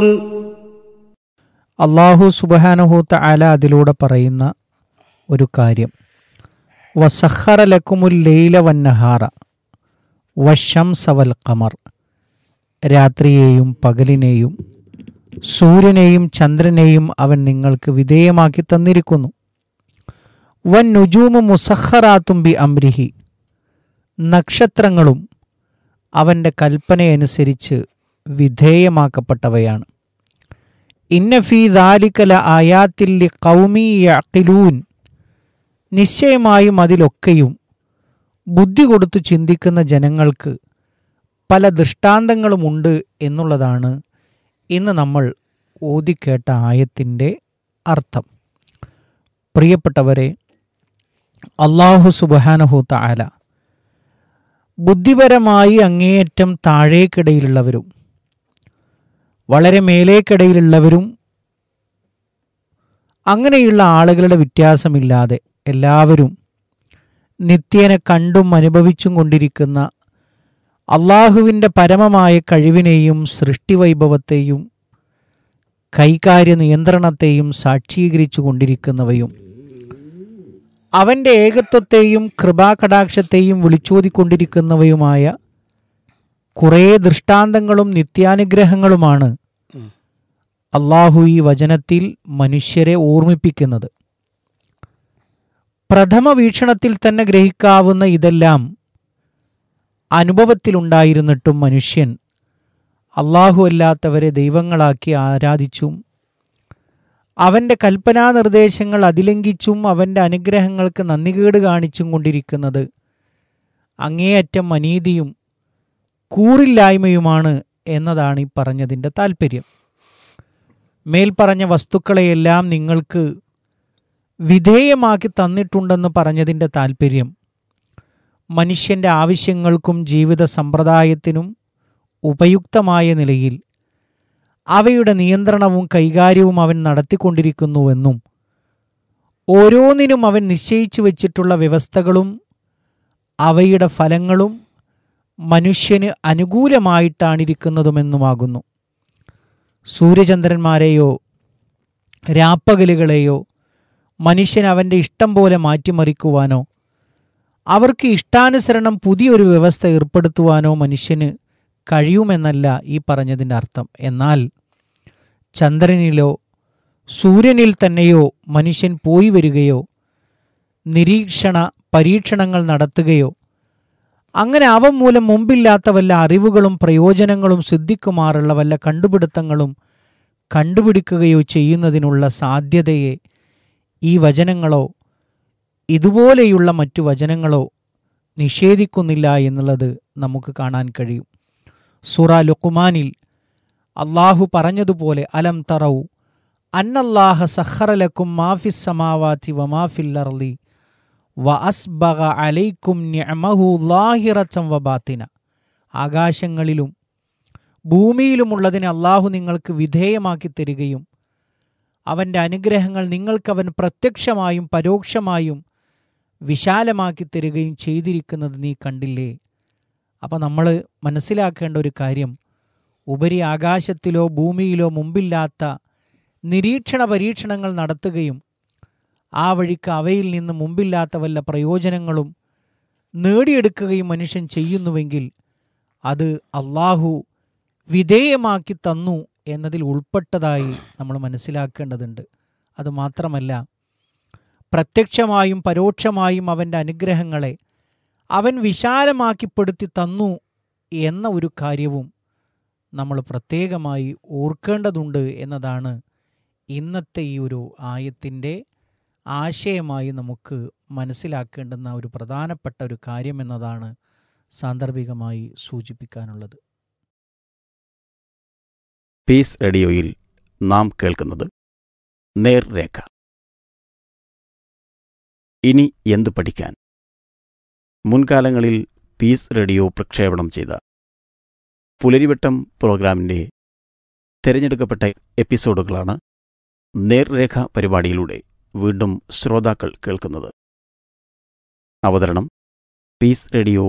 അള്ളാഹു സുബഹാനഹൂത്ത അല അതിലൂടെ പറയുന്ന ഒരു കാര്യം വസഖറ ലക്കുമുൽ ലൈല വന്നഹാറ വശംസ വൽ ഖമർ രാത്രിയെയും പകലിനെയും സൂര്യനെയും ചന്ദ്രനെയും അവൻ നിങ്ങൾക്ക് വിധേയമാക്കി തന്നിരിക്കുന്നു വൻ നുജൂമു മുസഖറാത്തും ബി അംരിഹി നക്ഷത്രങ്ങളും അവൻ്റെ കൽപ്പനയനുസരിച്ച് വിധേയമാക്കപ്പെട്ടവയാണ് ഇന്നഫി ദാലിക്കല ആയാത്തില്ലി കൗമി യഖിലൂൻ നിശ്ചയമായും അതിലൊക്കെയും ബുദ്ധി കൊടുത്തു ചിന്തിക്കുന്ന ജനങ്ങൾക്ക് പല ദൃഷ്ടാന്തങ്ങളുമുണ്ട് എന്നുള്ളതാണ് ഇന്ന് നമ്മൾ ഓതിക്കേട്ട ആയത്തിൻ്റെ അർത്ഥം പ്രിയപ്പെട്ടവരെ അള്ളാഹു സുബാനഹു താല ബുദ്ധിപരമായി അങ്ങേയറ്റം താഴേക്കിടയിലുള്ളവരും വളരെ മേലേക്കിടയിലുള്ളവരും അങ്ങനെയുള്ള ആളുകളുടെ വ്യത്യാസമില്ലാതെ എല്ലാവരും നിത്യേന കണ്ടും അനുഭവിച്ചും കൊണ്ടിരിക്കുന്ന അള്ളാഹുവിൻ്റെ പരമമായ കഴിവിനെയും സൃഷ്ടിവൈഭവത്തെയും കൈകാര്യ നിയന്ത്രണത്തെയും സാക്ഷീകരിച്ചു കൊണ്ടിരിക്കുന്നവയും അവൻ്റെ ഏകത്വത്തെയും കൃപാകടാക്ഷത്തെയും വിളിച്ചോതിക്കൊണ്ടിരിക്കുന്നവയുമായ കുറേ ദൃഷ്ടാന്തങ്ങളും നിത്യാനുഗ്രഹങ്ങളുമാണ് അള്ളാഹു ഈ വചനത്തിൽ മനുഷ്യരെ ഓർമ്മിപ്പിക്കുന്നത് പ്രഥമ വീക്ഷണത്തിൽ തന്നെ ഗ്രഹിക്കാവുന്ന ഇതെല്ലാം അനുഭവത്തിലുണ്ടായിരുന്നിട്ടും മനുഷ്യൻ അള്ളാഹു അല്ലാത്തവരെ ദൈവങ്ങളാക്കി ആരാധിച്ചും അവൻ്റെ കൽപ്പനാ നിർദ്ദേശങ്ങൾ അതിലംഘിച്ചും അവൻ്റെ അനുഗ്രഹങ്ങൾക്ക് നന്ദികേട് കാണിച്ചും കൊണ്ടിരിക്കുന്നത് അങ്ങേയറ്റം അനീതിയും കൂറില്ലായ്മയുമാണ് എന്നതാണ് ഈ പറഞ്ഞതിൻ്റെ താല്പര്യം മേൽപ്പറഞ്ഞ വസ്തുക്കളെയെല്ലാം നിങ്ങൾക്ക് വിധേയമാക്കി തന്നിട്ടുണ്ടെന്ന് പറഞ്ഞതിൻ്റെ താല്പര്യം മനുഷ്യൻ്റെ ആവശ്യങ്ങൾക്കും ജീവിത സമ്പ്രദായത്തിനും ഉപയുക്തമായ നിലയിൽ അവയുടെ നിയന്ത്രണവും കൈകാര്യവും അവൻ നടത്തിക്കൊണ്ടിരിക്കുന്നുവെന്നും ഓരോന്നിനും അവൻ നിശ്ചയിച്ചു വച്ചിട്ടുള്ള വ്യവസ്ഥകളും അവയുടെ ഫലങ്ങളും മനുഷ്യന് അനുകൂലമായിട്ടാണിരിക്കുന്നതുമെന്നുമാകുന്നു സൂര്യചന്ദ്രന്മാരെയോ രാപ്പകലുകളെയോ മനുഷ്യൻ അവൻ്റെ ഇഷ്ടം പോലെ മാറ്റിമറിക്കുവാനോ അവർക്ക് ഇഷ്ടാനുസരണം പുതിയൊരു വ്യവസ്ഥ ഏർപ്പെടുത്തുവാനോ മനുഷ്യന് കഴിയുമെന്നല്ല ഈ പറഞ്ഞതിൻ്റെ അർത്ഥം എന്നാൽ ചന്ദ്രനിലോ സൂര്യനിൽ തന്നെയോ മനുഷ്യൻ പോയി വരികയോ നിരീക്ഷണ പരീക്ഷണങ്ങൾ നടത്തുകയോ അങ്ങനെ അവ മൂലം മുമ്പില്ലാത്ത വല്ല അറിവുകളും പ്രയോജനങ്ങളും സിദ്ധിക്കുമാറുള്ള വല്ല കണ്ടുപിടുത്തങ്ങളും കണ്ടുപിടിക്കുകയോ ചെയ്യുന്നതിനുള്ള സാധ്യതയെ ഈ വചനങ്ങളോ ഇതുപോലെയുള്ള മറ്റു വചനങ്ങളോ നിഷേധിക്കുന്നില്ല എന്നുള്ളത് നമുക്ക് കാണാൻ കഴിയും സൂറ ലുക്കുമാനിൽ അള്ളാഹു പറഞ്ഞതുപോലെ അലം തറവു അന്നല്ലാഹ സഹറലക്കും മാഫിസ് സമാവാത്തി വമാഫിൽ അർലി വ അസ്ബഗ അലൈക്കും നിഅമഹു ലാഹിറച്ചം വബാത്തിന ആകാശങ്ങളിലും ഭൂമിയിലുമുള്ളതിനെ അള്ളാഹു നിങ്ങൾക്ക് വിധേയമാക്കി തരികയും അവൻ്റെ അനുഗ്രഹങ്ങൾ നിങ്ങൾക്കവൻ പ്രത്യക്ഷമായും പരോക്ഷമായും വിശാലമാക്കി തരികയും ചെയ്തിരിക്കുന്നത് നീ കണ്ടില്ലേ അപ്പം നമ്മൾ മനസ്സിലാക്കേണ്ട ഒരു കാര്യം ഉപരി ആകാശത്തിലോ ഭൂമിയിലോ മുമ്പില്ലാത്ത നിരീക്ഷണ പരീക്ഷണങ്ങൾ നടത്തുകയും ആ വഴിക്ക് അവയിൽ നിന്ന് മുമ്പില്ലാത്ത വല്ല പ്രയോജനങ്ങളും നേടിയെടുക്കുകയും മനുഷ്യൻ ചെയ്യുന്നുവെങ്കിൽ അത് അള്ളാഹു വിധേയമാക്കി തന്നു എന്നതിൽ ഉൾപ്പെട്ടതായി നമ്മൾ മനസ്സിലാക്കേണ്ടതുണ്ട് അതുമാത്രമല്ല പ്രത്യക്ഷമായും പരോക്ഷമായും അവൻ്റെ അനുഗ്രഹങ്ങളെ അവൻ വിശാലമാക്കിപ്പെടുത്തി തന്നു എന്ന ഒരു കാര്യവും നമ്മൾ പ്രത്യേകമായി ഓർക്കേണ്ടതുണ്ട് എന്നതാണ് ഇന്നത്തെ ഈ ഒരു ആയത്തിൻ്റെ ആശയമായി നമുക്ക് മനസ്സിലാക്കേണ്ടുന്ന ഒരു പ്രധാനപ്പെട്ട ഒരു കാര്യമെന്നതാണ് സാന്ദർഭികമായി സൂചിപ്പിക്കാനുള്ളത് പീസ് റേഡിയോയിൽ നാം കേൾക്കുന്നത് നേർരേഖ ഇനി എന്തു പഠിക്കാൻ മുൻകാലങ്ങളിൽ പീസ് റേഡിയോ പ്രക്ഷേപണം ചെയ്ത പുലരിവട്ടം പ്രോഗ്രാമിൻ്റെ തിരഞ്ഞെടുക്കപ്പെട്ട എപ്പിസോഡുകളാണ് നേർരേഖ പരിപാടിയിലൂടെ വീണ്ടും ശ്രോതാക്കൾ കേൾക്കുന്നത് അവതരണം പീസ് റേഡിയോ